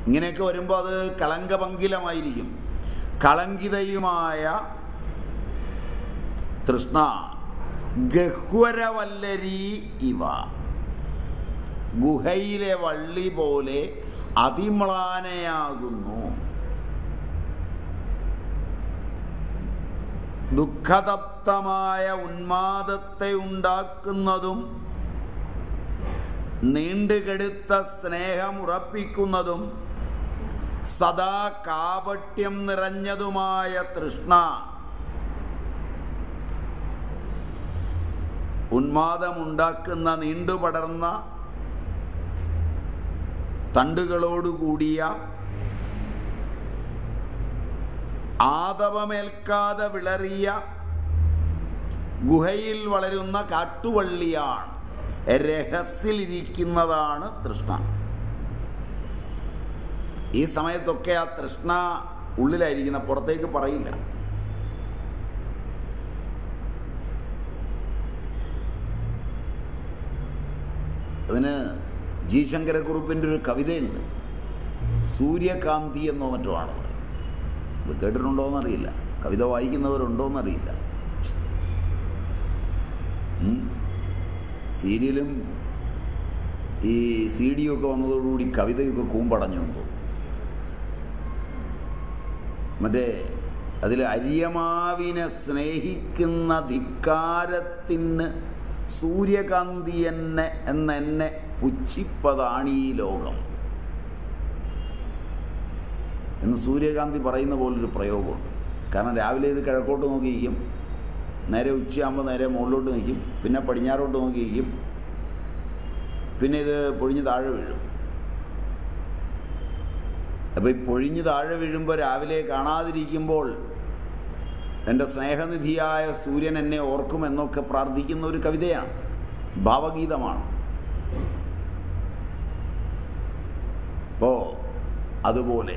ഇങ്ങനെയൊക്കെ വരുമ്പോൾ അത് കളങ്കപങ്കിലമായിരിക്കും കളങ്കിതയുമായ തൃഷ്ണ ഗഹ്വരവല്ലരി ഇവ ഗുഹയിലെ വള്ളി പോലെ അതിമ്ലാനയാകുന്നു ദുഃഖതപ്തമായ ഉന്മാദത്തെ ഉണ്ടാക്കുന്നതും നീണ്ടുകെടുത്ത സ്നേഹം ഉറപ്പിക്കുന്നതും സദാ കാപട്യം നിറഞ്ഞതുമായ തൃഷ്ണ ഉന്മാദമുണ്ടാക്കുന്ന നീണ്ടുപടർന്ന തണ്ടുകളോടുകൂടിയ ആദവമേൽക്കാതെ വിളറിയ ഗുഹയിൽ വളരുന്ന കാട്ടുവള്ളിയാണ് രഹസ്യലിരിക്കുന്നതാണ് തൃഷ്ണ ഈ സമയത്തൊക്കെ ആ തൃഷ്ണ ഉള്ളിലായിരിക്കുന്ന പുറത്തേക്ക് പറയില്ല അതിന് ജി ശങ്കരക്കുറുപ്പിൻ്റെ ഒരു കവിതയുണ്ട് സൂര്യകാന്തി എന്നോ മറ്റോ ആണ് പറയുന്നത് ഇത് കേട്ടിട്ടുണ്ടോ എന്നറിയില്ല കവിത വായിക്കുന്നവരുണ്ടോ എന്നറിയില്ല ഉം. സീരിയലും ഈ സി ഡിയും ഒക്കെ വന്നതോടുകൂടി കവിതയൊക്കെ കൂമ്പടഞ്ഞു എന്ന് തോന്നുന്നു മറ്റേ അതിൽ അരിയമാവിനെ സ്നേഹിക്കുന്ന ധിക്കാരത്തിന് സൂര്യകാന്തി എന്നെ എന്നെന്നെ പുച്ഛിപ്പതാണ് ഈ ലോകം എന്ന് സൂര്യകാന്തി പറയുന്ന പോലൊരു പ്രയോഗമുണ്ട് കാരണം രാവിലെ ഇത് കിഴക്കോട്ട് നോക്കിയിരിക്കും നേരെ ഉച്ചയാകുമ്പോൾ നേരെ മുകളിലോട്ട് നിൽക്കും പിന്നെ പടിഞ്ഞാറോട്ട് നോക്കിയിരിക്കും പിന്നെ ഇത് പൊഴിഞ്ഞ് താഴെ വീഴും അപ്പോൾ ഈ പൊഴിഞ്ഞ് താഴെ വീഴുമ്പോൾ രാവിലെ കാണാതിരിക്കുമ്പോൾ എൻ്റെ സ്നേഹനിധിയായ സൂര്യൻ എന്നെ ഓർക്കുമെന്നൊക്കെ പ്രാർത്ഥിക്കുന്ന ഒരു കവിതയാണ് ഭാവഗീതമാണ് അപ്പോൾ അതുപോലെ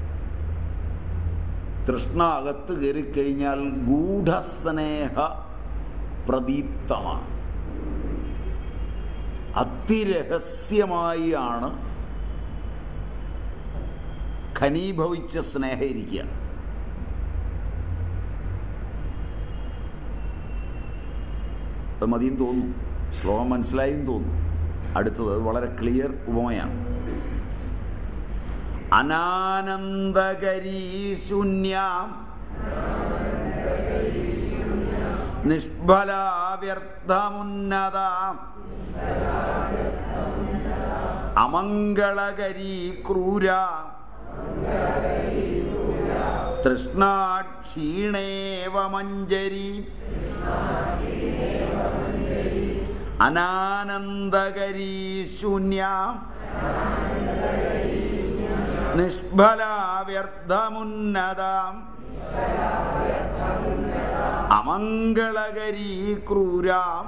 തൃഷ്ണ അകത്ത് കയറിക്കഴിഞ്ഞാൽ ഗൂഢസ്നേഹ പ്രദീപ്തമാണ് അതിരഹസ്യമായി ആണ് ഖനീഭവിച്ച സ്നേഹം ഇരിക്കുക അത് മതിയും തോന്നുന്നു ശ്ലോകം മനസ്സിലായും തോന്നുന്നു അടുത്തത് വളരെ ക്ലിയർ ഉപമയാണ് അനാനന്ദകരീ ശൂന്യാം നിഷ്ഫലാവ്യർത്ഥമുന്നതാം അമംഗളകരീ ക്രൂര തൃഷ്ണാക്ഷീണേവ മഞ്ജരി അനാനന്ദകരീ ശൂന്യാം നിഷ്ഫലാവ്യർത്ഥമുന്നതാം അമംഗളകരീ ക്രൂരാം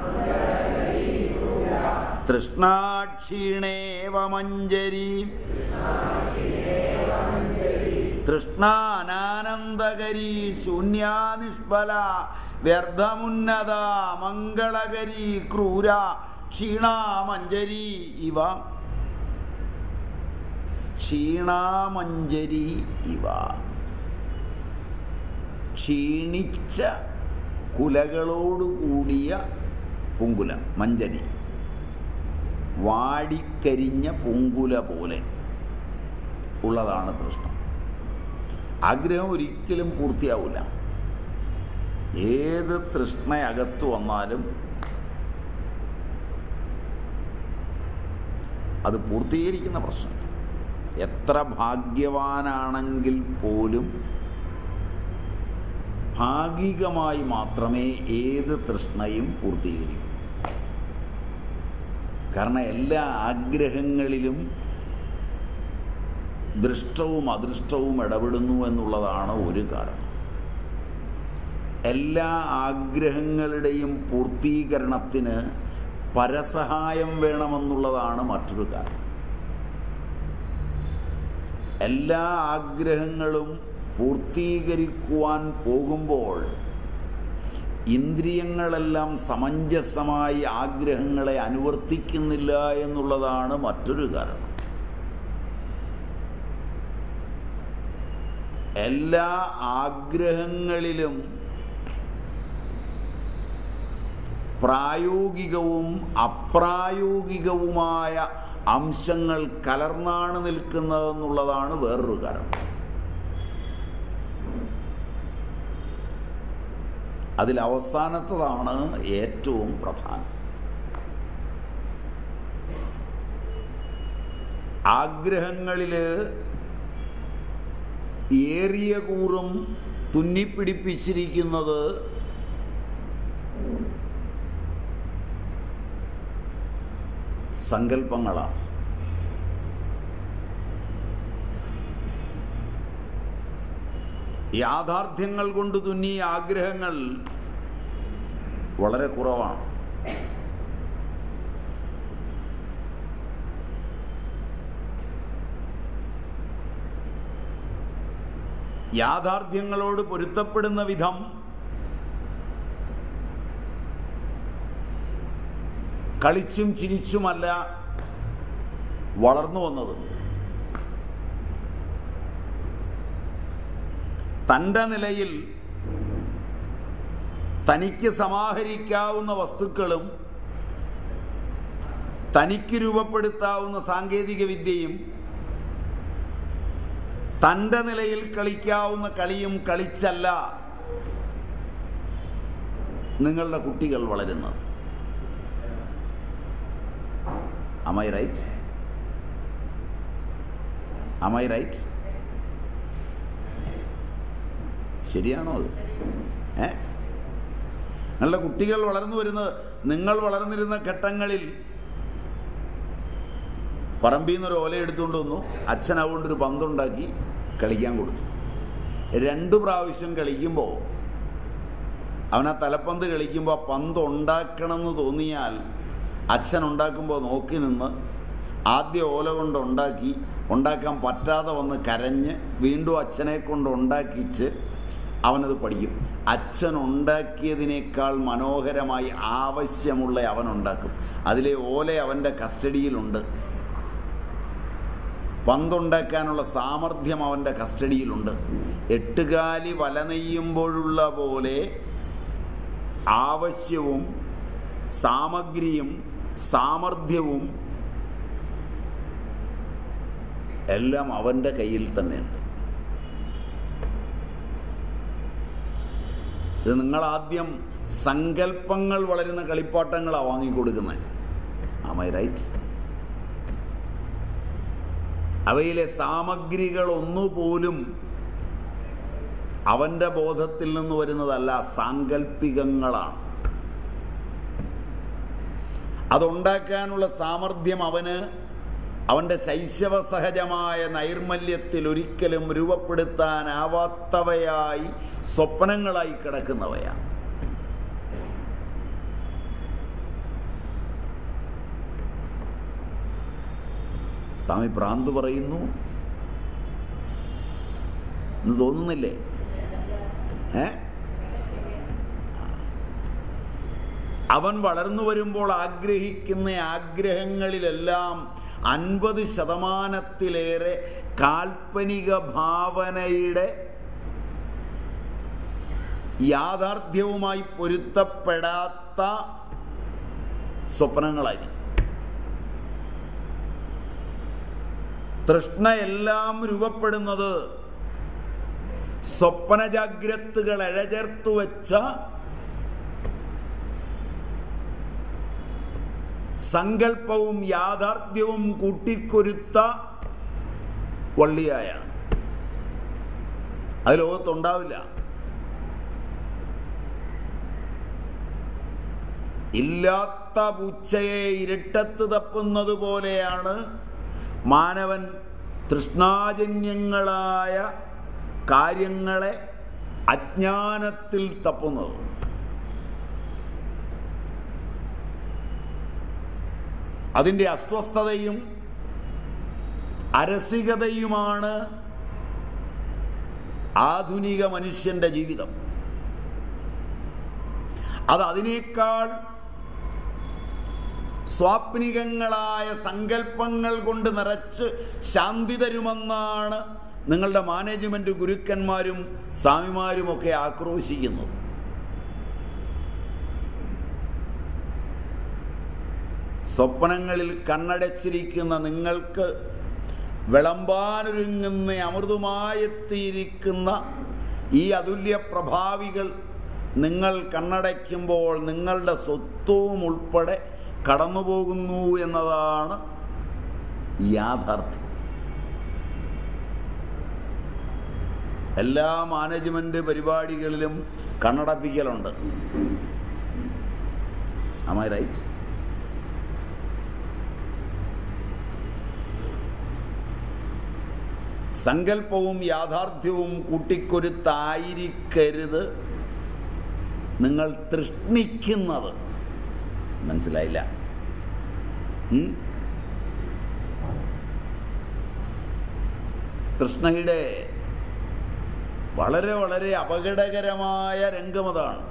തൃഷ്ണാക്ഷീണേവ മഞ്ജരി തൃഷ്ണാനാനന്ദകരീ ശൂന്യാ നിഷ്ഫല വ്യർത്ഥമുന്നത മംഗളകരീ ക്രൂര ക്ഷീണാമഞ്ജരി ഇവ ക്ഷീണാമഞ്ജരി ഇവ ക്ഷീണിച്ച കുലകളോടുകൂടിയ പൂങ്കുല മഞ്ജരി വാടിക്കരിഞ്ഞ പൂങ്കുല പോലെ ഉള്ളതാണ് തൃഷ്ണ ആഗ്രഹം ഒരിക്കലും പൂർത്തിയാവില്ല ഏത് തൃഷ്ണ അകത്ത് വന്നാലും അത് പൂർത്തീകരിക്കുന്ന പ്രശ്നം എത്ര ഭാഗ്യവാനാണെങ്കിൽ പോലും ഭാഗികമായി മാത്രമേ ഏത് തൃഷ്ണയും പൂർത്തീകരിക്കൂ കാരണം എല്ലാ ആഗ്രഹങ്ങളിലും ദൃഷ്ടവും അദൃഷ്ടവും ഇടപെടുന്നു എന്നുള്ളതാണ് ഒരു കാരണം എല്ലാ ആഗ്രഹങ്ങളുടെയും പൂർത്തീകരണത്തിന് പരസഹായം വേണമെന്നുള്ളതാണ് മറ്റൊരു കാരണം എല്ലാ ആഗ്രഹങ്ങളും പൂർത്തീകരിക്കുവാൻ പോകുമ്പോൾ ഇന്ദ്രിയങ്ങളെല്ലാം സമഞ്ജസമായി ആഗ്രഹങ്ങളെ അനുവർത്തിക്കുന്നില്ല എന്നുള്ളതാണ് മറ്റൊരു കാരണം എല്ലാ ആഗ്രഹങ്ങളിലും പ്രായോഗികവും അപ്രായോഗികവുമായ അംശങ്ങൾ കലർന്നാണ് നിൽക്കുന്നതെന്നുള്ളതാണ് വേറൊരു കാരണം അതിൽ അവസാനത്തതാണ് ഏറ്റവും പ്രധാനം ആഗ്രഹങ്ങളിൽ ഏറിയ കൂറും തുന്നിപ്പിടിപ്പിച്ചിരിക്കുന്നത് സങ്കല്പങ്ങളാണ് യാഥാർത്ഥ്യങ്ങൾ കൊണ്ട് തുന്നിയ ആഗ്രഹങ്ങൾ വളരെ കുറവാണ് യാഥാർത്ഥ്യങ്ങളോട് പൊരുത്തപ്പെടുന്ന വിധം കളിച്ചും ചിരിച്ചുമല്ല വളർന്നു വന്നത് തൻ്റെ നിലയിൽ തനിക്ക് സമാഹരിക്കാവുന്ന വസ്തുക്കളും തനിക്ക് രൂപപ്പെടുത്താവുന്ന സാങ്കേതിക വിദ്യയും തൻ്റെ നിലയിൽ കളിക്കാവുന്ന കളിയും കളിച്ചല്ല നിങ്ങളുടെ കുട്ടികൾ വളരുന്നത് അമൈ റൈറ്റ് അമൈ റൈറ്റ് ശരിയാണോ അത് ഏ നിങ്ങളുടെ കുട്ടികൾ വളർന്നു വരുന്നത് നിങ്ങൾ വളർന്നിരുന്ന ഘട്ടങ്ങളിൽ പറമ്പിൽ നിന്നൊരു ഓല എടുത്തുകൊണ്ട് വന്നു അച്ഛൻ അതുകൊണ്ടൊരു പന്തുണ്ടാക്കി കളിക്കാൻ കൊടുത്തു രണ്ടു പ്രാവശ്യം കളിക്കുമ്പോൾ അവൻ ആ തലപ്പന്ത് കളിക്കുമ്പോൾ ആ പന്ത് ഉണ്ടാക്കണമെന്ന് തോന്നിയാൽ അച്ഛൻ ഉണ്ടാക്കുമ്പോൾ നോക്കി നിന്ന് ആദ്യ ഓല കൊണ്ട് ഉണ്ടാക്കി ഉണ്ടാക്കാൻ പറ്റാതെ വന്ന് കരഞ്ഞ് വീണ്ടും അച്ഛനെ കൊണ്ട് ഉണ്ടാക്കിച്ച് അവനത് പഠിക്കും അച്ഛൻ ഉണ്ടാക്കിയതിനേക്കാൾ മനോഹരമായി ആവശ്യമുള്ള അവൻ ഉണ്ടാക്കും അതിലെ ഓല അവൻ്റെ കസ്റ്റഡിയിലുണ്ട് പന്തുണ്ടാക്കാനുള്ള സാമർഥ്യം അവൻ്റെ കസ്റ്റഡിയിലുണ്ട് എട്ടുകാലി വല നെയ്യുമ്പോഴുള്ള പോലെ ആവശ്യവും സാമഗ്രിയും സാമർഥ്യവും എല്ലാം അവൻ്റെ കയ്യിൽ തന്നെയുണ്ട് ഇത് നിങ്ങൾ ആദ്യം സങ്കല്പങ്ങൾ വളരുന്ന കളിപ്പാട്ടങ്ങളാണ് വാങ്ങിക്കൊടുക്കുന്നത് ആമൈ റൈറ്റ് അവയിലെ സാമഗ്രികൾ ഒന്നുപോലും അവന്റെ ബോധത്തിൽ നിന്ന് വരുന്നതല്ല സാങ്കല്പികങ്ങളാണ് അതുണ്ടാക്കാനുള്ള സാമർഥ്യം അവന് അവന്റെ ശൈശവ സഹജമായ നൈർമല്യത്തിൽ ഒരിക്കലും രൂപപ്പെടുത്താനാവാത്തവയായി സ്വപ്നങ്ങളായി കിടക്കുന്നവയാണ് സ്വാമി ഭ്രാന്ത് പറയുന്നു എന്ന് തോന്നുന്നില്ലേ ഏ അവൻ വളർന്നു വരുമ്പോൾ ആഗ്രഹിക്കുന്ന ആഗ്രഹങ്ങളിലെല്ലാം അൻപത് ശതമാനത്തിലേറെ കാൽപ്പനിക ഭാവനയുടെ യാഥാർത്ഥ്യവുമായി പൊരുത്തപ്പെടാത്ത സ്വപ്നങ്ങളായിരിക്കും തൃഷ്ണ എല്ലാം രൂപപ്പെടുന്നത് സ്വപ്നജാഗ്രത്തുകൾ എഴചേർത്തു വെച്ച സങ്കല്പവും യാഥാർത്ഥ്യവും കൂട്ടിക്കൊരുത്ത വള്ളിയായാണ് അത് ലോകത്തുണ്ടാവില്ല ഇല്ലാത്ത പൂച്ചയെ ഇരട്ടത്ത് തപ്പുന്നത് പോലെയാണ് മാനവൻ തൃഷ്ണാജന്യങ്ങളായ കാര്യങ്ങളെ അജ്ഞാനത്തിൽ തപ്പുന്നത് അതിൻ്റെ അസ്വസ്ഥതയും അരസികതയുമാണ് ആധുനിക മനുഷ്യന്റെ ജീവിതം അത് അതിനേക്കാൾ സ്വാപ്നികങ്ങളായ സങ്കല്പങ്ങൾ കൊണ്ട് നിറച്ച് ശാന്തി തരുമെന്നാണ് നിങ്ങളുടെ മാനേജ്മെന്റ് ഗുരുക്കന്മാരും സ്വാമിമാരുമൊക്കെ ആക്രോശിക്കുന്നത് സ്വപ്നങ്ങളിൽ കണ്ണടച്ചിരിക്കുന്ന നിങ്ങൾക്ക് വിളമ്പാനൊരുങ്ങുന്ന അമൃതുമായെത്തിയിരിക്കുന്ന ഈ അതുല്യ പ്രഭാവികൾ നിങ്ങൾ കണ്ണടയ്ക്കുമ്പോൾ നിങ്ങളുടെ സ്വത്വവും ഉൾപ്പെടെ കടന്നുപോകുന്നു എന്നതാണ് യാഥാർത്ഥ്യം എല്ലാ മാനേജ്മെന്റ് പരിപാടികളിലും കണ്ണടപ്പിക്കലുണ്ട് Am I right? സങ്കല്പവും യാഥാർത്ഥ്യവും കൂട്ടിക്കൊരുത്തായിരിക്കരുത് നിങ്ങൾ തൃഷ്ണിക്കുന്നത് മനസ്സിലായില്ല ഉം? തൃഷ്ണയുടെ വളരെ വളരെ അപകടകരമായ രംഗമതാണ്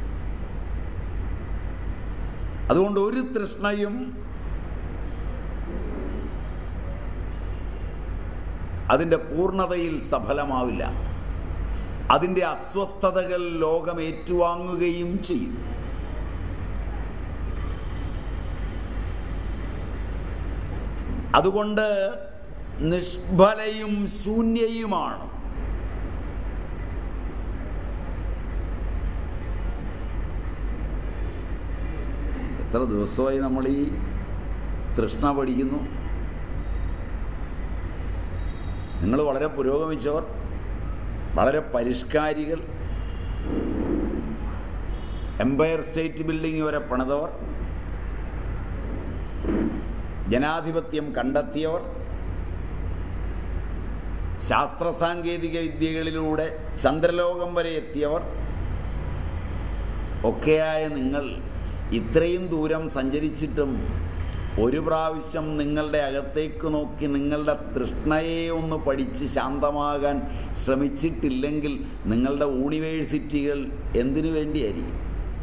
അതുകൊണ്ട് ഒരു തൃഷ്ണയും അതിൻ്റെ പൂർണ്ണതയിൽ സഫലമാവില്ല അതിൻ്റെ അസ്വസ്ഥതകൾ ലോകം ഏറ്റുവാങ്ങുകയും ചെയ്യും അതുകൊണ്ട് നിഷ്ഫലയും ശൂന്യയുമാണ് എത്ര ദിവസമായി നമ്മൾ ഈ തൃഷ്ണ പഠിക്കുന്നു നിങ്ങൾ വളരെ പുരോഗമിച്ചവർ വളരെ പരിഷ്കാരികൾ എംപയർ സ്റ്റേറ്റ് ബിൽഡിംഗ് വരെ പണിതവർ ജനാധിപത്യം കണ്ടെത്തിയവർ ശാസ്ത്ര സാങ്കേതിക വിദ്യകളിലൂടെ ചന്ദ്രലോകം വരെ എത്തിയവർ ഒക്കെയായ നിങ്ങൾ ഇത്രയും ദൂരം സഞ്ചരിച്ചിട്ടും ഒരു പ്രാവശ്യം നിങ്ങളുടെ അകത്തേക്ക് നോക്കി നിങ്ങളുടെ തൃഷ്ണയെ ഒന്ന് പഠിച്ച് ശാന്തമാകാൻ ശ്രമിച്ചിട്ടില്ലെങ്കിൽ നിങ്ങളുടെ യൂണിവേഴ്സിറ്റികൾ എന്തിനു വേണ്ടിയായിരിക്കും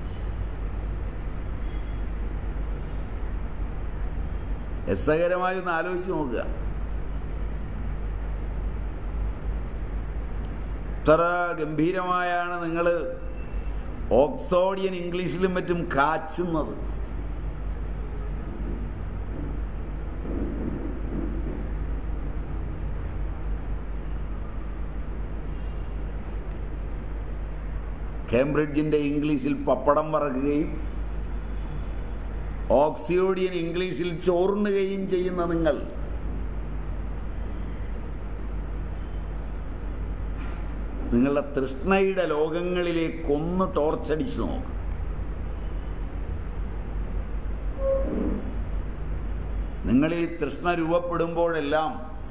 രസകരമായി ഒന്ന് ആലോചിച്ച് നോക്കുക ഇത്ര ഗംഭീരമായാണ് നിങ്ങൾ ഓക്സോഡിയൻ ഇംഗ്ലീഷിലും മറ്റും കാച്ചുന്നത് കേംബ്രിഡ്ജിന്റെ ഇംഗ്ലീഷിൽ പപ്പടം വറക്കുകയും ഓക്സിയോഡിയൻ ഇംഗ്ലീഷിൽ ചോറുണ്ണുകയും ചെയ്യുന്ന നിങ്ങൾ നിങ്ങളുടെ തൃഷ്ണയുടെ ലോകങ്ങളിലേക്കൊന്ന് ടോർച്ചടിച്ച് നോക്ക് നിങ്ങൾ ഈ തൃഷ്ണ രൂപപ്പെടുമ്പോഴെല്ലാം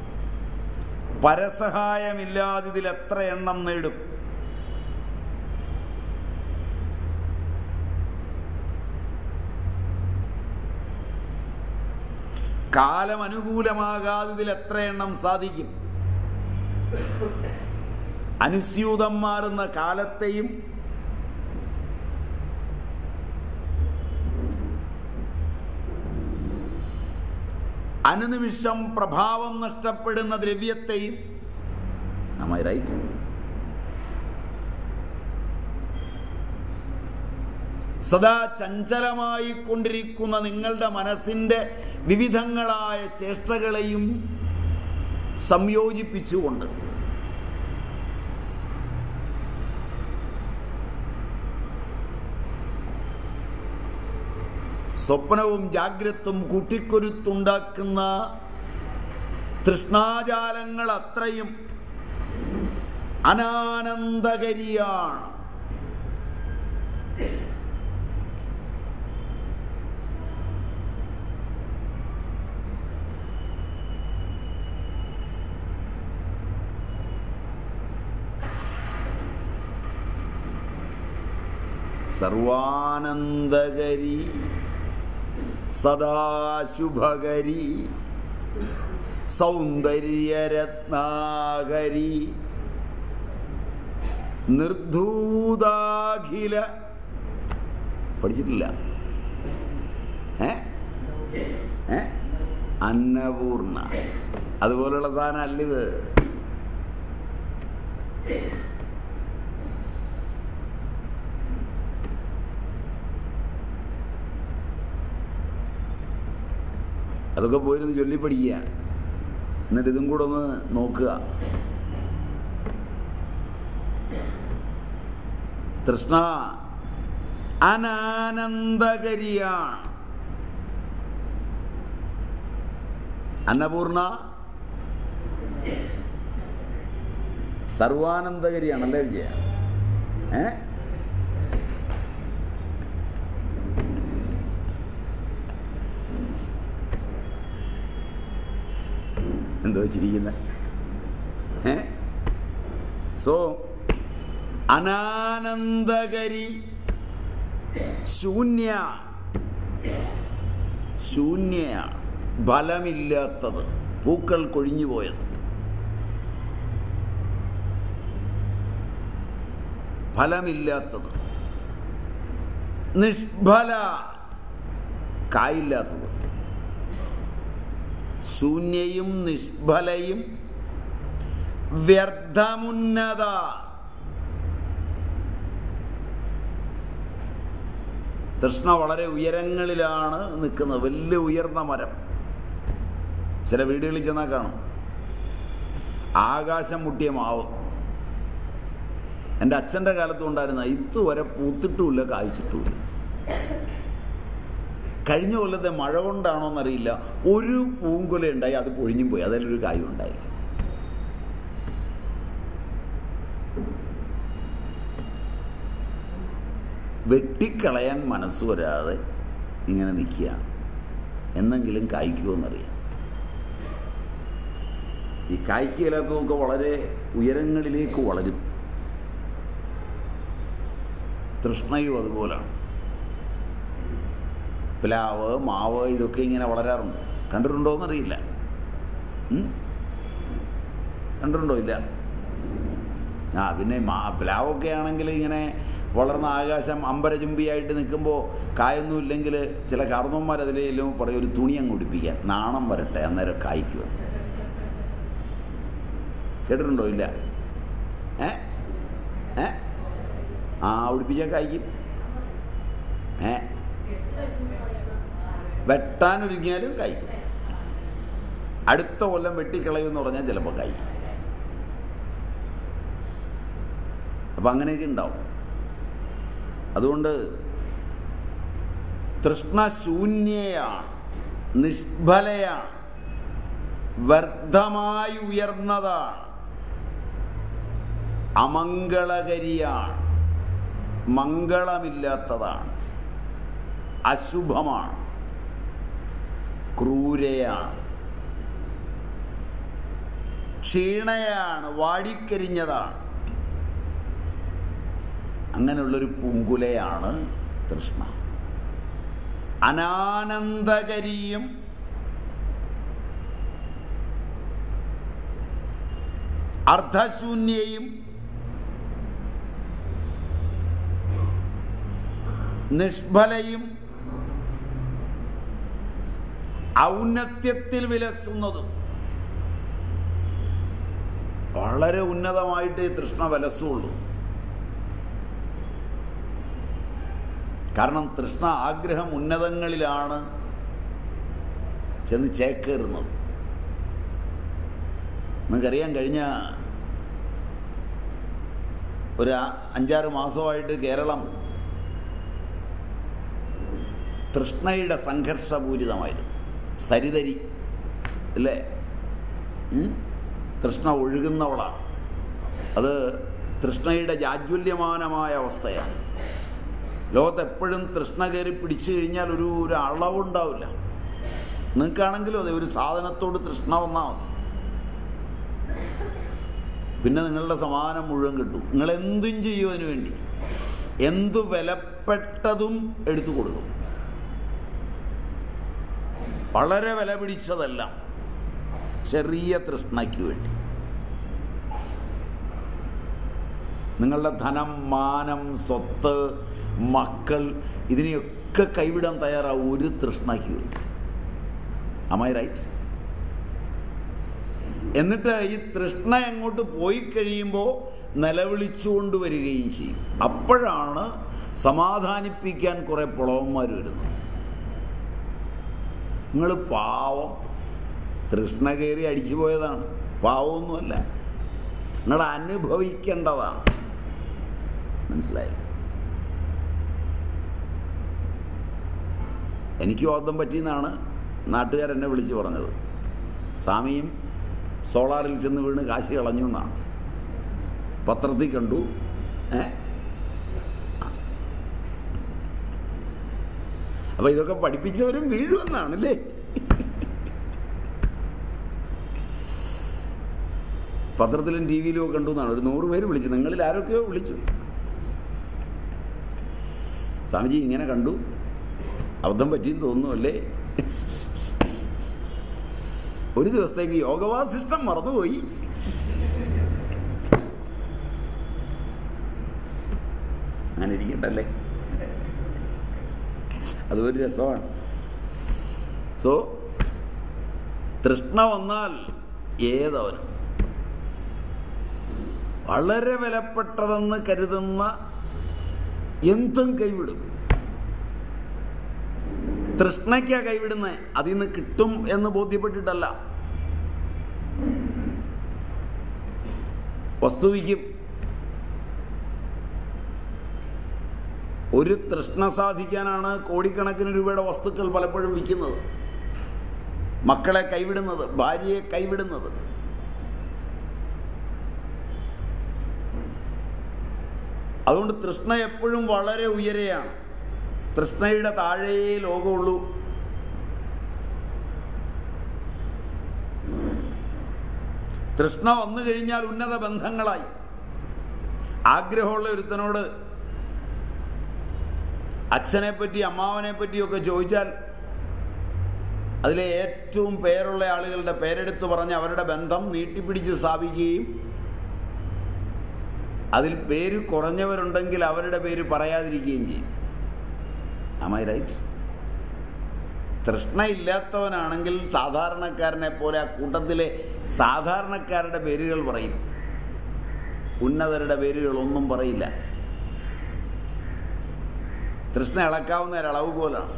പരസഹായമില്ലാതെ ഇതിൽ എത്ര എണ്ണം നേടും കാലം അനുകൂലമാകാതെ ഇതിൽ എത്ര എണ്ണം സാധിക്കും അനുസ്യൂതം മാറുന്ന കാലത്തെയും അനുനിമിഷം പ്രഭാവം നഷ്ടപ്പെടുന്ന ദ്രവ്യത്തെയും റൈറ്റ് സദാ ചഞ്ചലമായി കൊണ്ടിരിക്കുന്ന നിങ്ങളുടെ മനസ്സിന്റെ വിവിധങ്ങളായ ചേഷ്ടകളെയും സംയോജിപ്പിച്ചുകൊണ്ട് സ്വപ്നവും ജാഗ്രത്തും കൂട്ടിക്കൊരുത്തുണ്ടാക്കുന്ന തൃഷ്ണാജാലങ്ങൾ അത്രയും അനാനന്ദകരിയാണ് സർവാനന്ദകരി സദാശുഭകരി സൗന്ദര്യരത്നാകരി നിർധൂതാഖില പഠിച്ചിട്ടില്ല ഏ ഏ അന്നപൂർണ അതുപോലുള്ള സാധനം അല്ലിത് അതൊക്കെ പോയിരുന്ന് ചൊല്ലിപ്പടിക്കുക എന്നിട്ട് ഇതും കൂടെ ഒന്ന് നോക്കുക തൃഷ്ണ അനാനന്ദകരിയാണ് അന്നപൂർണ സർവാനന്ദകരിയാണല്ലേ വിജയ ഏ എന്തോ ചിരിക്കുന്ന ഏ സോ അനാനന്ദകരി ശൂന്യ ശൂന്യയാണ് ഫലമില്ലാത്തത് പൂക്കൾ കൊഴിഞ്ഞു പോയത് ഫലമില്ലാത്തത് നിഷ്ഫല കായില്ലാത്തത് ശൂന്യയും നിഷ്ഫലയും വ്യർത്ഥമുന്നത തൃഷ്ണ വളരെ ഉയരങ്ങളിലാണ് നിൽക്കുന്നത് വലിയ ഉയർന്ന മരം ചില വീടുകളിൽ ചെന്നാൽ കാണും ആകാശം മുട്ടിയ മാവ് എൻ്റെ അച്ഛൻ്റെ കാലത്തും ഉണ്ടായിരുന്ന ഇതുവരെ പൂത്തിട്ടുമില്ല കായ്ച്ചിട്ടുമില്ല കഴിഞ്ഞ കൊല്ലത്തെ മഴ കൊണ്ടാണോ എന്നറിയില്ല ഒരു പൂങ്കുല ഉണ്ടായി അത് പൊഴിഞ്ഞും പോയി അതിലൊരു കായും ഉണ്ടായില്ല വെട്ടിക്കളയാൻ മനസ്സ് വരാതെ ഇങ്ങനെ നിൽക്കുകയാണ് എന്നെങ്കിലും കായ്ക്കുമെന്നറിയാം ഈ കായ്ക്കയില്ലാത്തതൊക്കെ വളരെ ഉയരങ്ങളിലേക്ക് വളരും തൃഷ്ണയും അതുപോലാണ് പ്ലാവ് മാവ് ഇതൊക്കെ ഇങ്ങനെ വളരാറുണ്ട് കണ്ടിട്ടുണ്ടോ എന്നറിയില്ല ഉം? കണ്ടിട്ടുണ്ടോ ഇല്ല ആ പിന്നെ മാ പ്ലാവൊക്കെ ആണെങ്കിൽ ഇങ്ങനെ വളർന്ന ആകാശം അമ്പരചുംബിയായിട്ട് നിൽക്കുമ്പോൾ കായൊന്നും ഇല്ലെങ്കിൽ ചില കാർന്നവന്മാർ അതിലെല്ലാം പറയും ഒരു തുണി അങ്ങ് ഉടുപ്പിക്കാൻ നാണം വരട്ടെ അന്നേരം കായ്ക്കുക കേട്ടിട്ടുണ്ടോ ഇല്ല ഏ ഏ ആ ഉടുപ്പിച്ചാൽ കായ്ക്കും ഏ വെട്ടാനൊരുങ്ങിയാലും കായ്ക്കും അടുത്ത കൊല്ലം വെട്ടിക്കളയുമെന്ന് പറഞ്ഞാൽ ചിലപ്പോൾ കായ്ക്കും അപ്പം അങ്ങനെയൊക്കെ ഉണ്ടാവും അതുകൊണ്ട് തൃഷ്ണശൂന്യയാണ് നിഷ്ഫലയാണ് വ്യർത്ഥമായി ഉയർന്നതാണ് അമംഗളകരിയാണ് മംഗളമില്ലാത്തതാണ് അശുഭമാണ് ക്രൂരയാണ് ക്ഷീണയാണ് വാടിക്കരിഞ്ഞതാണ് അങ്ങനെയുള്ളൊരു പൂങ്കുലയാണ് തൃഷ്ണ അനാനന്ദകരിയും അർദ്ധശൂന്യയും നിഷ്ഫലയും ഔന്നത്യത്തിൽ വിലസുന്നതും വളരെ ഉന്നതമായിട്ട് ഈ തൃഷ്ണ വിലസുള്ളൂ കാരണം തൃഷ്ണ ആഗ്രഹം ഉന്നതങ്ങളിലാണ് ചെന്ന് ചേക്കേറുന്നത് നിങ്ങൾക്കറിയാൻ കഴിഞ്ഞ ഒരു അഞ്ചാറ് മാസമായിട്ട് കേരളം തൃഷ്ണയുടെ സംഘർഷപൂരിതമായിരുന്നു സരിതരി അല്ലേ ഉം? തൃഷ്ണ ഒഴുകുന്നവളാണ് അത് തൃഷ്ണയുടെ ജാജ്വല്യമാനമായ അവസ്ഥയാണ് ലോകത്ത് എപ്പോഴും തൃഷ്ണ കയറി പിടിച്ചു കഴിഞ്ഞാൽ ഒരു ഒരു അളവുണ്ടാവില്ല നിങ്ങൾക്കാണെങ്കിലും അതെ ഒരു സാധനത്തോട് തൃഷ്ണ വന്നാൽ മതി പിന്നെ നിങ്ങളുടെ സമാധാനം മുഴുവൻ കിട്ടും നിങ്ങൾ എന്തും ചെയ്യും അതിനു വേണ്ടി എന്തു വിലപ്പെട്ടതും എടുത്തു കൊടുക്കും വളരെ വില പിടിച്ചതല്ല ചെറിയ തൃഷ്ണയ്ക്ക് വേണ്ടി നിങ്ങളുടെ ധനം മാനം സ്വത്ത് മക്കൾ ഇതിനെയൊക്കെ കൈവിടാൻ തയ്യാറാവും ഒരു തൃഷ്ണയ്ക്ക് വേണ്ടി അമായി റൈറ്റ് എന്നിട്ട് ഈ തൃഷ്ണ അങ്ങോട്ട് പോയി കഴിയുമ്പോൾ നിലവിളിച്ചുകൊണ്ട് വരികയും ചെയ്യും അപ്പോഴാണ് സമാധാനിപ്പിക്കാൻ കുറെ പുളവന്മാർ വരുന്നത് നിങ്ങൾ പാവം തൃഷ്ണ കയറി അടിച്ചു പോയതാണ് പാവമൊന്നുമല്ല നിങ്ങൾ അനുഭവിക്കേണ്ടതാണ് മനസ്സിലായി എനിക്ക് ബോധം പറ്റിയെന്നാണ് നാട്ടുകാരെന്നെ വിളിച്ചു പറഞ്ഞത് സ്വാമിയും സോളാറിൽ ചെന്ന് വീണ് കാശി കളഞ്ഞു എന്നാണ് പത്രത്തിൽ കണ്ടു ഏ അപ്പൊ ഇതൊക്കെ പഠിപ്പിച്ചവരും വീഴുമെന്നാണ് അല്ലേ പത്രത്തിലും ടി വിയിലും ഒക്കെ കണ്ടു എന്നാണ് ഒരു നൂറ് പേര് വിളിച്ചു നിങ്ങളിൽ ആരൊക്കെയോ വിളിച്ചു സ്വാമിജി ഇങ്ങനെ കണ്ടു അബദ്ധം പറ്റിയെന്ന് തോന്നുന്നു അല്ലേ ഒരു ദിവസത്തേക്ക് യോഗവാസിഷ്ടം മറന്നുപോയി അങ്ങനെ ഇരിക്കട്ടല്ലേ അതൊരു രസമാണ് സോ തൃഷ്ണ വന്നാൽ ഏതവനും വളരെ വിലപ്പെട്ടതെന്ന് കരുതുന്ന എന്തും കൈവിടും തൃഷ്ണയ്ക്കാ കൈവിടുന്നത് അതിൽ നിന്ന് കിട്ടും എന്ന് ബോധ്യപ്പെട്ടിട്ടല്ല വസ്തു വിൽക്കും ഒരു തൃഷ്ണ സാധിക്കാനാണ് കോടിക്കണക്കിന് രൂപയുടെ വസ്തുക്കൾ പലപ്പോഴും വിൽക്കുന്നത് മക്കളെ കൈവിടുന്നത് ഭാര്യയെ കൈവിടുന്നത് അതുകൊണ്ട് തൃഷ്ണ എപ്പോഴും വളരെ ഉയരെയാണ് തൃഷ്ണയുടെ താഴെയേ ലോകമുള്ളൂ തൃഷ്ണ വന്നു കഴിഞ്ഞാൽ ഉന്നത ബന്ധങ്ങളായി ആഗ്രഹമുള്ള ഒരുത്തനോട് അച്ഛനെ പറ്റി അമ്മാവനെ പറ്റിയൊക്കെ ചോദിച്ചാൽ അതിലെ ഏറ്റവും പേരുള്ള ആളുകളുടെ പേരെടുത്ത് പറഞ്ഞ് അവരുടെ ബന്ധം നീട്ടിപ്പിടിച്ച് സ്ഥാപിക്കുകയും അതിൽ പേര് കുറഞ്ഞവരുണ്ടെങ്കിൽ അവരുടെ പേര് പറയാതിരിക്കുകയും ചെയ്യും ആമായി റൈറ്റ് തൃഷ്ണയില്ലാത്തവനാണെങ്കിൽ സാധാരണക്കാരനെ പോലെ ആ കൂട്ടത്തിലെ സാധാരണക്കാരുടെ പേരുകൾ പറയും ഉന്നതരുടെ പേരുകളൊന്നും പറയില്ല തൃഷ്ണ ഇളക്കാവുന്ന ഒരളവ് പോലാണ്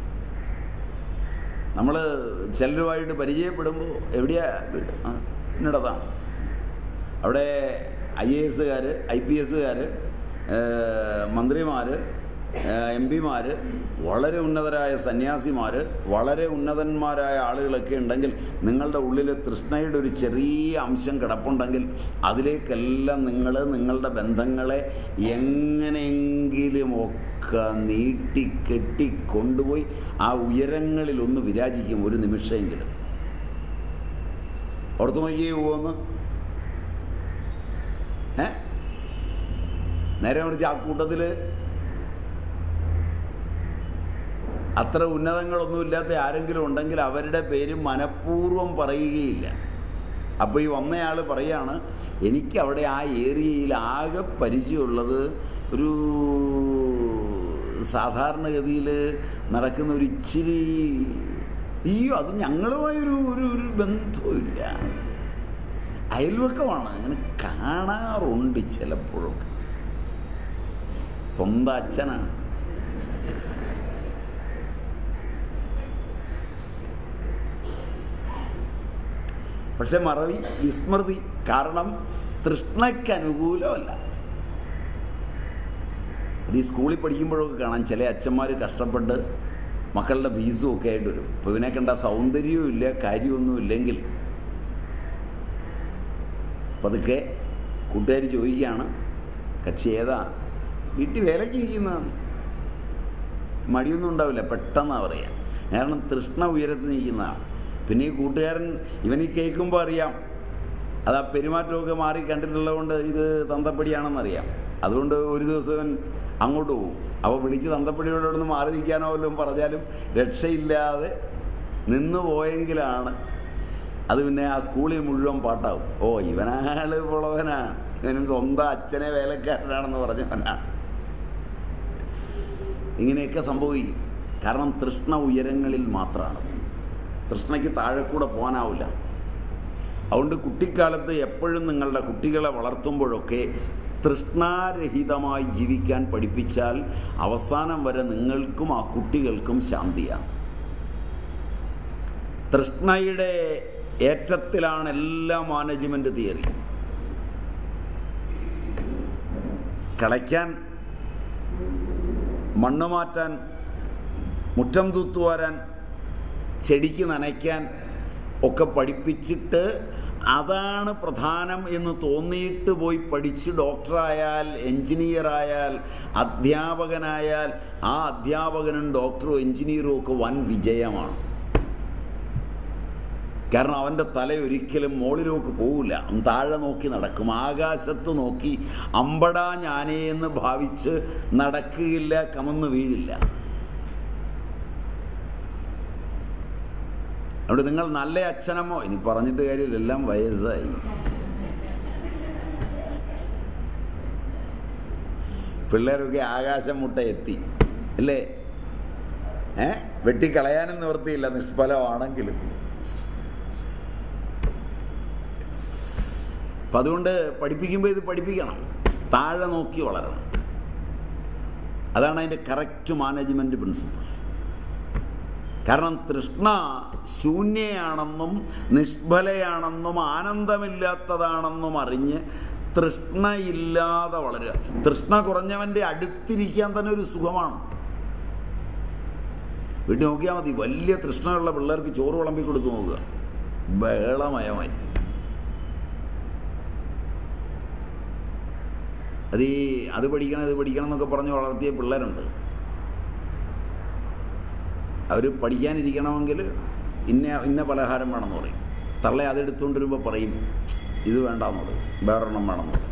നമ്മൾ ചിലരുമായിട്ട് പരിചയപ്പെടുമ്പോൾ എവിടെയാ വീട് ആ ഇന്നിടത്താണ് അവിടെ ഐ എ എസുകാർ ഐ പി എസുകാർ മന്ത്രിമാർ എം പിമാർ വളരെ ഉന്നതരായ സന്യാസിമാർ വളരെ ഉന്നതന്മാരായ ആളുകളൊക്കെ ഉണ്ടെങ്കിൽ നിങ്ങളുടെ ഉള്ളിൽ തൃഷ്ണയുടെ ഒരു ചെറിയ അംശം കിടപ്പുണ്ടെങ്കിൽ അതിലേക്കെല്ലാം നിങ്ങൾ നിങ്ങളുടെ ബന്ധങ്ങളെ എങ്ങനെയെങ്കിലും ഒക്കെ നീട്ടി കെട്ടി കൊണ്ടുപോയി ആ ഉയരങ്ങളിൽ ഒന്ന് വിരാജിക്കും ഒരു നിമിഷമെങ്കിലും ഓർത്തു നോക്കിയേ പോകുമെന്ന് ഏ നേരെ മറിച്ച് ആ കൂട്ടത്തിൽ അത്ര ഉന്നതങ്ങളൊന്നുമില്ലാത്ത ആരെങ്കിലും ഉണ്ടെങ്കിൽ അവരുടെ പേര് മനഃപൂർവ്വം പറയുകയില്ല അപ്പോൾ ഈ വന്നയാൾ പറയാണ് എനിക്ക് അവിടെ ആ ഏരിയയിൽ ആകെ പരിചയമുള്ളത് ഒരു സാധാരണഗതിയിൽ നടക്കുന്ന ഒരു ഇച്ചിരി അയ്യോ അത് ഞങ്ങളുമായൊരു ഒരു ഒരു ബന്ധവുമില്ല അയൽവക്കമാണ് അങ്ങനെ കാണാറുണ്ട് ചിലപ്പോഴൊക്കെ സ്വന്തം അച്ഛനാണ് പക്ഷെ മറവി വിസ്മൃതി കാരണം തൃഷ്ണയ്ക്ക് അനുകൂലമല്ല ഇത് ഈ സ്കൂളിൽ പഠിക്കുമ്പോഴൊക്കെ കാണാം ചില അച്ഛന്മാർ കഷ്ടപ്പെട്ട് മക്കളുടെ ഫീസും ഒക്കെ ആയിട്ട് വരും അപ്പോൾ ഇവനെ കണ്ട സൗന്ദര്യവും ഇല്ല കാര്യമൊന്നും ഇല്ലെങ്കിൽ പതുക്കെ കൂട്ടുകാർ ചോദിക്കുകയാണ് കക്ഷി ഏതാ വീട്ടിൽ വേലയ്ക്ക് ഇരിക്കുന്നതാണ് മടിയൊന്നും ഉണ്ടാവില്ല പെട്ടെന്നാണ് പറയാം കാരണം തൃഷ്ണ ഉയരത്തിൽ നിൽക്കുന്നതാണ് പിന്നെ ഈ കൂട്ടുകാരൻ ഇവന് കേൾക്കുമ്പോൾ അറിയാം അത് ആ പെരുമാറ്റമൊക്കെ മാറി കണ്ടിട്ടുള്ളതുകൊണ്ട് ഇത് തന്തപ്പടിയാണെന്നറിയാം അതുകൊണ്ട് ഒരു ദിവസം ഇവൻ അങ്ങോട്ട് പോകും അപ്പോൾ വിളിച്ച് തന്തപ്പടിയോടെ ഒന്ന് മാറി നിൽക്കാനോ വല്ലതും പറഞ്ഞാലും രക്ഷയില്ലാതെ നിന്ന് പോയെങ്കിലാണ് അത് പിന്നെ ആ സ്കൂളിൽ മുഴുവൻ പാട്ടാവും ഓ ഇവനാള് പുളവനാ ഇവനും സ്വന്തം അച്ഛനെ വേലക്കാരനാണെന്ന് പറഞ്ഞവനാണ് ഇങ്ങനെയൊക്കെ സംഭവിക്കും കാരണം തൃഷ്ണ ഉയരങ്ങളിൽ മാത്രമാണ് തൃഷ്ണയ്ക്ക് താഴെ കൂടെ പോകാനാവില്ല അതുകൊണ്ട് കുട്ടിക്കാലത്ത് എപ്പോഴും നിങ്ങളുടെ കുട്ടികളെ വളർത്തുമ്പോഴൊക്കെ തൃഷ്ണാരഹിതമായി ജീവിക്കാൻ പഠിപ്പിച്ചാൽ അവസാനം വരെ നിങ്ങൾക്കും ആ കുട്ടികൾക്കും ശാന്തിയാണ് തൃഷ്ണയുടെ ഏറ്റത്തിലാണ് എല്ലാ മാനേജ്മെന്റ് തിയറി കളയ്ക്കാൻ മണ്ണ് മാറ്റാൻ മുറ്റം തൂത്തുവാരാൻ ചെടിക്ക് നനയ്ക്കാൻ ഒക്കെ പഠിപ്പിച്ചിട്ട് അതാണ് പ്രധാനം എന്ന് തോന്നിയിട്ട് പോയി പഠിച്ച് ഡോക്ടറായാൽ എഞ്ചിനീയറായാൽ അധ്യാപകനായാൽ ആ അധ്യാപകനും ഡോക്ടറും എഞ്ചിനീയറും ഒക്കെ വൻ വിജയമാണ് കാരണം അവൻ്റെ തല ഒരിക്കലും മുകളിലേക്ക് പോവില്ല അവൻ താഴെ നോക്കി നടക്കും ആകാശത്ത് നോക്കി അമ്പടാ ഞാനേ എന്ന് ഭാവിച്ച് നടക്കുകയില്ല കമന്ന് വീഴില്ല അവിടെ നിങ്ങൾ നല്ല അച്ഛനമ്മോ ഇനി പറഞ്ഞിട്ട് കാര്യമില്ല എല്ലാം വയസ്സായി പിള്ളേരൊക്കെ ആകാശം മുട്ട എത്തി അല്ലേ ഏ വെട്ടിക്കളയാനും നിവൃത്തിയില്ല നിഷ്ഫലമാണെങ്കിലും അപ്പം അതുകൊണ്ട് പഠിപ്പിക്കുമ്പോൾ ഇത് പഠിപ്പിക്കണം താഴെ നോക്കി വളരണം അതാണ് അതിൻ്റെ കറക്റ്റ് മാനേജ്മെൻറ്റ് പ്രിൻസിപ്പിൾ കാരണം തൃഷ്ണ ശൂന്യയാണെന്നും നിഷ്ഫലയാണെന്നും ആനന്ദമില്ലാത്തതാണെന്നും അറിഞ്ഞ് തൃഷ്ണയില്ലാതെ വളരുക തൃഷ്ണ കുറഞ്ഞവൻ്റെ അടുത്തിരിക്കാൻ തന്നെ ഒരു സുഖമാണ് വീട്ടിൽ നോക്കിയാൽ മതി വലിയ തൃഷ്ണയുള്ള പിള്ളേർക്ക് ചോറ് വിളമ്പി കൊടുത്തു നോക്കുക ബഹളമയമായി അത് ഈ അത് പഠിക്കണം ഇത് പഠിക്കണം എന്നൊക്കെ പറഞ്ഞ് വളർത്തിയ പിള്ളേരുണ്ട് അവർ പഠിക്കാനിരിക്കണമെങ്കിൽ ഇന്ന ഇന്ന പലഹാരം വേണമെന്ന് പറയും തള്ളെ അതെടുത്തുകൊണ്ട് വരുമ്പോൾ പറയും ഇത് വേണ്ടാന്ന് പറയും വേറൊരെണ്ണം വേണമെന്ന് പറയും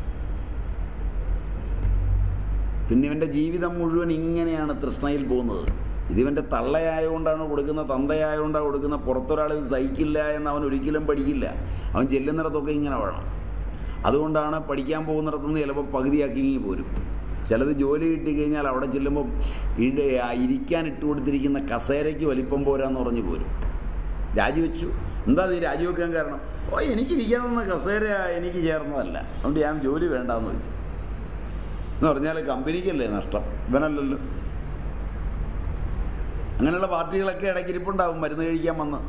പിന്നെ ഇവൻ്റെ ജീവിതം മുഴുവൻ ഇങ്ങനെയാണ് തൃഷ്ണയിൽ പോകുന്നത് ഇതിവൻ്റെ തള്ളയായതുകൊണ്ടാണ് കൊടുക്കുന്ന തന്തയായതുകൊണ്ടാണ് കൊടുക്കുന്ന പുറത്തൊരാൾ ഇത് സഹിക്കില്ല എന്ന് അവൻ ഒരിക്കലും പഠിക്കില്ല അവൻ ചെല്ലുന്നിടത്തൊക്കെ ഇങ്ങനെ വേണം അതുകൊണ്ടാണ് പഠിക്കാൻ പോകുന്നിടത്തുനിന്ന് ചിലപ്പോൾ പകുതിയാക്കി ഇങ്ങി പോരും ചിലത് ജോലി കിട്ടി കഴിഞ്ഞാൽ അവിടെ ചെല്ലുമ്പോൾ ഇട ഇരിക്കാൻ ഇട്ട് കൊടുത്തിരിക്കുന്ന കസേരയ്ക്ക് വലിപ്പം പോരാന്ന് പറഞ്ഞ് പോരും രാജിവെച്ചു എന്താ നീ രാജിവെക്കാൻ കാരണം ഓ എനിക്കിരിക്കാൻ തന്ന കസേര എനിക്ക് ചേർന്നതല്ല അതുകൊണ്ട് ഞാൻ ജോലി വേണ്ടാന്ന് വെച്ചു എന്ന് പറഞ്ഞാൽ കമ്പനിക്കല്ലേ നഷ്ടം ഇവനല്ലല്ലോ അങ്ങനെയുള്ള പാർട്ടികളൊക്കെ ഇടയ്ക്കിരിപ്പുണ്ടാവും മരുന്ന് കഴിക്കാൻ വന്ന്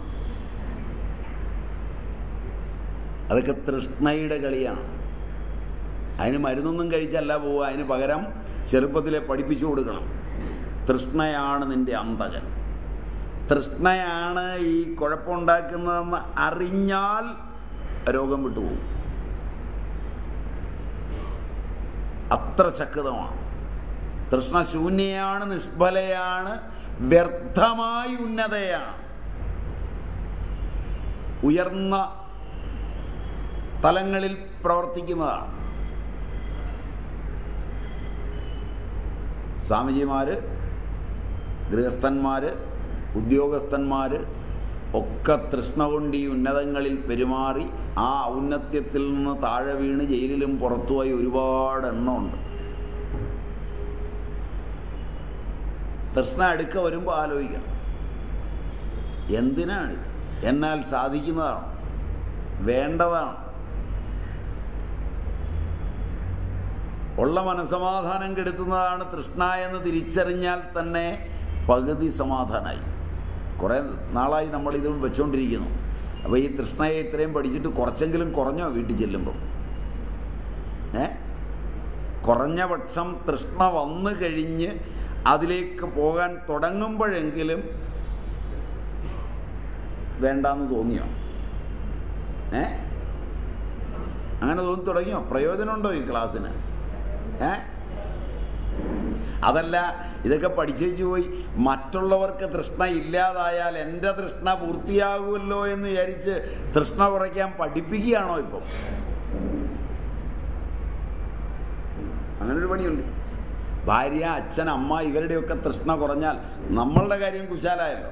അതൊക്കെ തൃഷ്ണയുടെ കളിയാണ് അതിന് മരുന്നൊന്നും കഴിച്ചല്ല പോവുക അതിന് പകരം ചെറുപ്പത്തിലെ പഠിപ്പിച്ചു കൊടുക്കണം തൃഷ്ണയാണ് നിന്റെ അന്തകൻ തൃഷ്ണയാണ് ഈ കുഴപ്പമുണ്ടാക്കുന്നതെന്ന് അറിഞ്ഞാൽ രോഗം വിട്ടുപോകും അത്ര ശക്തമാണ് തൃഷ്ണ ശൂന്യയാണ് നിഷ്ഫലയാണ് വ്യർത്ഥമായി ഉന്നതയാണ് ഉയർന്ന തലങ്ങളിൽ പ്രവർത്തിക്കുന്നതാണ് സ്വാമിജിമാർ ഗൃഹസ്ഥന്മാർ ഉദ്യോഗസ്ഥന്മാർ ഒക്കെ തൃഷ്ണ കൊണ്ട് ഈ ഉന്നതങ്ങളിൽ പെരുമാറി ആ ഔന്നത്യത്തിൽ നിന്ന് താഴെ വീണ് ജയിലിലും പുറത്തുപോയി ഒരുപാട് എണ്ണമുണ്ട് തൃഷ്ണ അടുക്ക വരുമ്പോൾ ആലോചിക്കണം എന്തിനാണ് എന്നാൽ സാധിക്കുന്നതാണ് വേണ്ടതാണ് ഉള്ള മനസമാധാനം കെടുത്തുന്നതാണ് തൃഷ്ണ എന്ന് തിരിച്ചറിഞ്ഞാൽ തന്നെ പകുതി സമാധാനമായി കുറേ നാളായി നമ്മൾ ഇത് വെച്ചുകൊണ്ടിരിക്കുന്നു അപ്പോൾ ഈ തൃഷ്ണയെ ഇത്രയും പഠിച്ചിട്ട് കുറച്ചെങ്കിലും കുറഞ്ഞോ വീട്ടിൽ ചെല്ലുമ്പോൾ ഏ കുറഞ്ഞ പക്ഷം തൃഷ്ണ വന്നു കഴിഞ്ഞ് അതിലേക്ക് പോകാൻ തുടങ്ങുമ്പോഴെങ്കിലും വേണ്ടാന്ന് തോന്നിയോ ഏ അങ്ങനെ തോന്നി തുടങ്ങിയോ പ്രയോജനമുണ്ടോ ഈ ക്ലാസ്സിന് ഏ അതല്ല ഇതൊക്കെ പഠിച്ചേച്ചു പോയി മറ്റുള്ളവർക്ക് തൃഷ്ണ ഇല്ലാതായാൽ എൻ്റെ തൃഷ്ണ പൂർത്തിയാകുമല്ലോ എന്ന് വിചാരിച്ച് തൃഷ്ണ കുറയ്ക്കാൻ പഠിപ്പിക്കുകയാണോ ഇപ്പോൾ അങ്ങനൊരു പണിയുണ്ട് ഭാര്യ അച്ഛൻ അമ്മ ഇവരുടെയൊക്കെ തൃഷ്ണ കുറഞ്ഞാൽ നമ്മളുടെ കാര്യം കുശാലായല്ലോ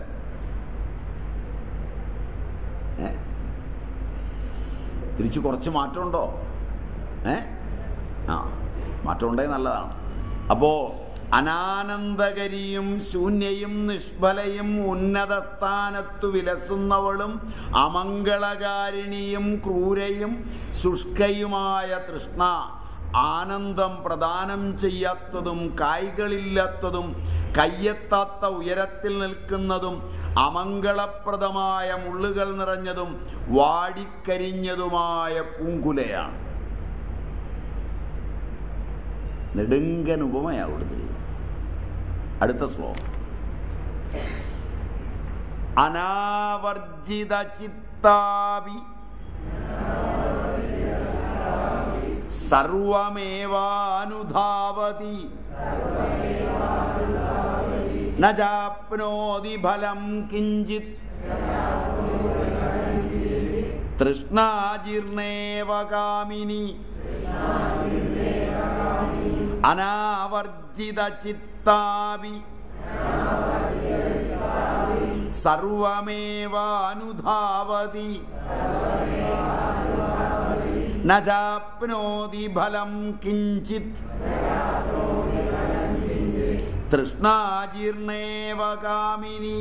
ഏ തിരിച്ച് കുറച്ച് മാറ്റമുണ്ടോ ഏ ആ മാറ്റം ഉണ്ടെങ്കിൽ നല്ലതാണ് അപ്പോൾ അനാനന്ദകരിയും ശൂന്യയും നിഷ്ഫലയും ഉന്നത സ്ഥാനത്തു വിലസുന്നവളും അമംഗളകാരിണിയും ക്രൂരയും ശുഷ്കയുമായ തൃഷ്ണ ആനന്ദം പ്രദാനം ചെയ്യാത്തതും കായ്കളില്ലാത്തതും കയ്യെത്താത്ത ഉയരത്തിൽ നിൽക്കുന്നതും അമംഗളപ്രദമായ മുള്ളുകൾ നിറഞ്ഞതും വാടിക്കരിഞ്ഞതുമായ പൂങ്കുലയാണ് നെടുങ്കൻ ഉപമയാണ് കൊടുത്തിരിക്കുന്നത് അടുത്ത ശ്ലോകം അനാവർജിത ചിത്താവി സർവമേവാനുധാവതി ന ചാപ്നോതി ഫലം കിഞ്ചിത് തൃഷ്ണാജീർണേവ കാമിനി അനാവർജിത ചിത്താവി സർവമേവാനുധാവതി ന ചാപ്നോതി ഫലം കിഞ്ചിത് തൃഷ്ണാജീർണേവ കാമിനി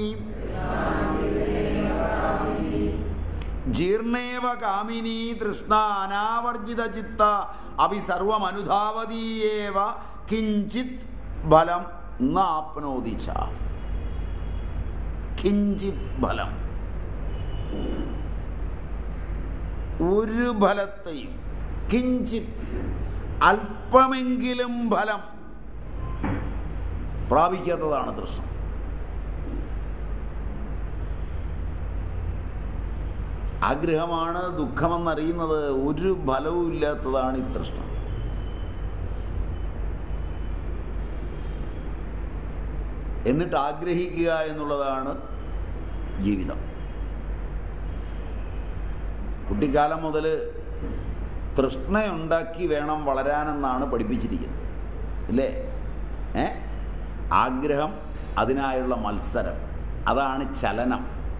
ജീർണേവ കാമിനി തൃഷ്ണ അനാവർജിത ചിത്ത അഭി സർവമനുധാവതീയേവ കിഞ്ചിത് ഫലം നാപ്നോതി ച കിഞ്ചിത് ഫലം ഒരു ഫലത്തെയും കിഞ്ചിത് അല്പമെങ്കിലും ഫലം പ്രാപിക്കാത്തതാണ് തൃഷ്ണ ആഗ്രഹമാണ് ദുഃഖമെന്നറിയുന്നത് ഒരു ഫലവും ഇല്ലാത്തതാണ് ഈ തൃഷ്ണ എന്നിട്ട് ആഗ്രഹിക്കുക എന്നുള്ളതാണ് ജീവിതം കുട്ടിക്കാലം മുതൽ തൃഷ്ണയുണ്ടാക്കി വേണം വളരാനെന്നാണ് പഠിപ്പിച്ചിരിക്കുന്നത് ഇല്ലേ ഏ ആഗ്രഹം അതിനായുള്ള മത്സരം അതാണ് ചലനം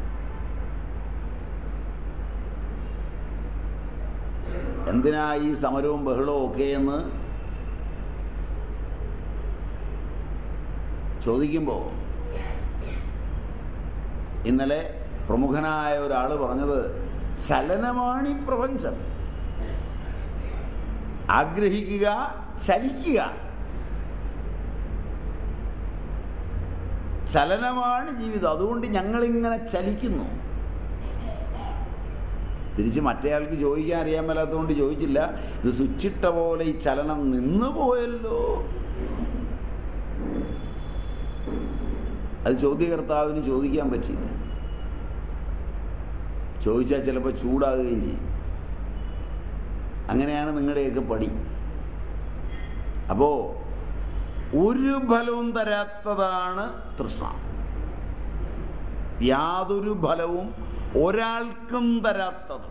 എന്തിനാ ഈ സമരവും ബഹളവും ഒക്കെ എന്ന് ചോദിക്കുമ്പോൾ ഇന്നലെ പ്രമുഖനായ ഒരാൾ പറഞ്ഞത് ചലനമാണ് ഈ പ്രപഞ്ചം ആഗ്രഹിക്കുക ചലിക്കുക ചലനമാണ് ജീവിതം അതുകൊണ്ട് ഞങ്ങളിങ്ങനെ ചലിക്കുന്നു തിരിച്ച് മറ്റേയാൾക്ക് ചോദിക്കാൻ അറിയാൻ മേലാത്തതുകൊണ്ട് ചോദിച്ചില്ല ഇത് സ്വിച്ചിട്ട പോലെ ഈ ചലനം നിന്നു പോയല്ലോ അത് ചോദ്യകർത്താവിന് ചോദിക്കാൻ പറ്റിയില്ല ചോദിച്ചാൽ ചിലപ്പോൾ ചൂടാകുകയും ചെയ്യും അങ്ങനെയാണ് നിങ്ങളുടെയൊക്കെ പടി അപ്പോൾ ഒരു ഫലവും തരാത്തതാണ് തൃഷ്ണ യാതൊരു ഫലവും ഒരാൾക്കും തരാത്തത്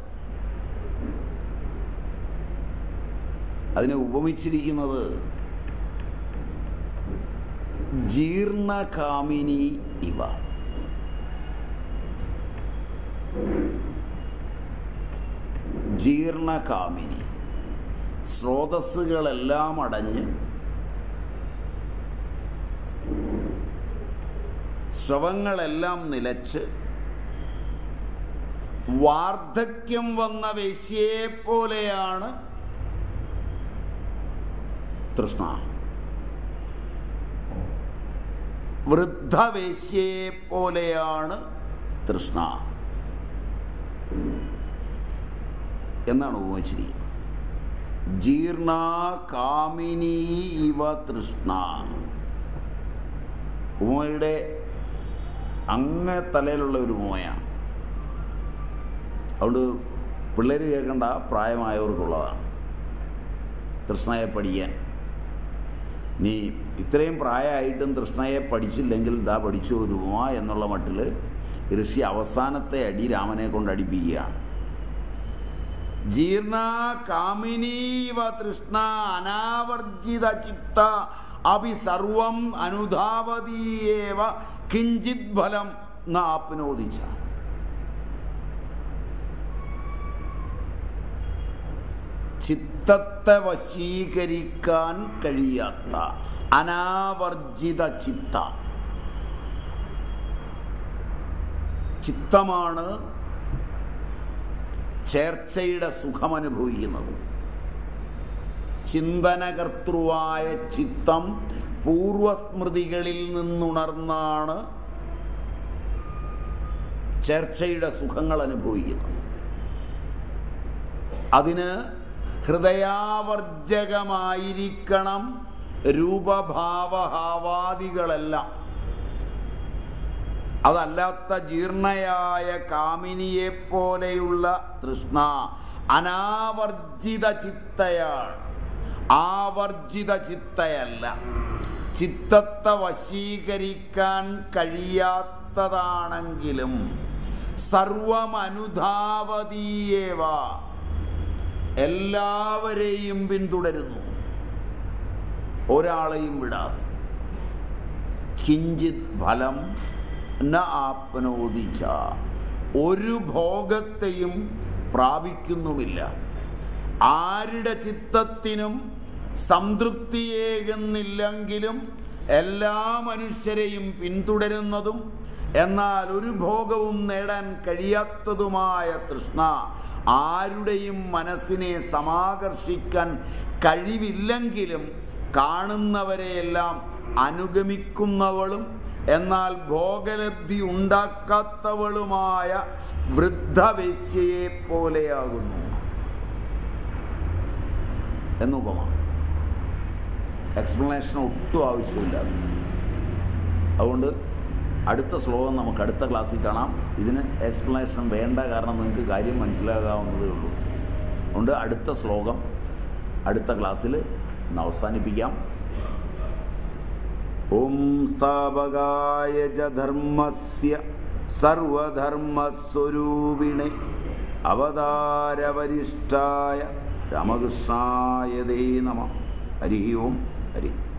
അതിനെ ഉപമിച്ചിരിക്കുന്നത് ജീർണകാമിനി ഇവ ജീർണകാമിനി സ്രോതസ്സുകളെല്ലാം അടഞ്ഞ് ശ്രവങ്ങളെല്ലാം നിലച്ച് വാർദ്ധക്യം വന്ന വേശ്യയെ പോലെയാണ് തൃഷ്ണ വൃദ്ധവേശ്യയെ പോലെയാണ് തൃഷ്ണ എന്നാണ് ഉപമിച്ചിരിക്കുന്നത് ജീർണ കാമിനി ഇവ തൃഷ്ണ ഉമയുടെ അങ്ങേ തലയിലുള്ള ഒരു ഉമയാണ് അതുകൊണ്ട് പിള്ളേർ കേൾക്കേണ്ട പ്രായമായവർക്കുള്ളതാണ് തൃഷ്ണയെ പഠിക്കാൻ നീ ഇത്രയും പ്രായമായിട്ടും തൃഷ്ണയെ പഠിച്ചില്ലെങ്കിൽ ദാ പഠിച്ചു ഒരു ഉമ എന്നുള്ള മട്ടിൽ ഋഷി അവസാനത്തെ അടി രാമനെ കൊണ്ട് അടിപ്പിക്കുകയാണ് ജീർണ കാമിനീവ തൃഷ്ണ അനാവർജിത ചിത്ത അഭി സർവം അനുധാവതീയേവ കിഞ്ചിത് ഫലം നാപ്നോദിച്ച ചിത്തത്തെ വശീകരിക്കാൻ കഴിയാത്ത അനാവർജിത ചിത്ത ചിത്തമാണ് ചേർച്ചയുടെ സുഖമനുഭവിക്കുന്നത് ചിന്തനകർത്തൃവായ ചിത്തം പൂർവസ്മൃതികളിൽ നിന്നുണർന്നാണ് ചേർച്ചയുടെ സുഖങ്ങൾ അനുഭവിക്കുന്നത് അതിന് ഹൃദയാവർജകമായിരിക്കണം രൂപഭാവഹാവാദികളെല്ലാം അതല്ലാത്ത ജീർണയായ കാമിനിയെ പോലെയുള്ള തൃഷ്ണ അനാവർജിത ചിത്തയാണ് ആവർജിത ചിത്തയല്ല ചിത്തത്തെ വശീകരിക്കാൻ കഴിയാത്തതാണെങ്കിലും സർവമനുധാവതീയേവ എല്ലാവരെയും പിന്തുടരുന്നു ഒരാളെയും വിടാതെ കിഞ്ചിത് ഫലം ന ആപ്നോദിച്ച ഒരു ഭോഗത്തെയും പ്രാപിക്കുന്നുമില്ല ആരുടെ ചിത്തത്തിനും സംതൃപ്തിയേകുന്നില്ലെങ്കിലും എല്ലാ മനുഷ്യരെയും പിന്തുടരുന്നതും എന്നാൽ ഒരു ഭോഗവും നേടാൻ കഴിയാത്തതുമായ തൃഷ്ണ ആരുടെയും മനസ്സിനെ സമാകർഷിക്കാൻ കഴിവില്ലെങ്കിലും കാണുന്നവരെയെല്ലാം അനുഗമിക്കുന്നവളും എന്നാൽ ഭോഗലബ്ധി ഉണ്ടാക്കാത്തവളുമായ വൃദ്ധവേശ്യയെ പോലെയാകുന്നു എന്നുപമ എക്സ്പ്ലനേഷൻ ഒട്ടും ആവശ്യമില്ല അതുകൊണ്ട് അടുത്ത ശ്ലോകം നമുക്ക് അടുത്ത ക്ലാസ്സിൽ കാണാം ഇതിന് എക്സ്പ്ലനേഷൻ വേണ്ട കാരണം നിങ്ങൾക്ക് കാര്യം മനസ്സിലാകാവുന്നതേ ഉള്ളൂ അതുകൊണ്ട് അടുത്ത ശ്ലോകം അടുത്ത ക്ലാസ്സിൽ ഇന്ന് അവസാനിപ്പിക്കാം ഓം സ്ഥാപകായ ച ധർമ്മസ്യ സർവധർമ്മസ്വരൂപിണെ അവതാരവരിഷ്ഠായ രാമകൃഷ്ണായ ദേ നമ ഹരി ഓം ഹരി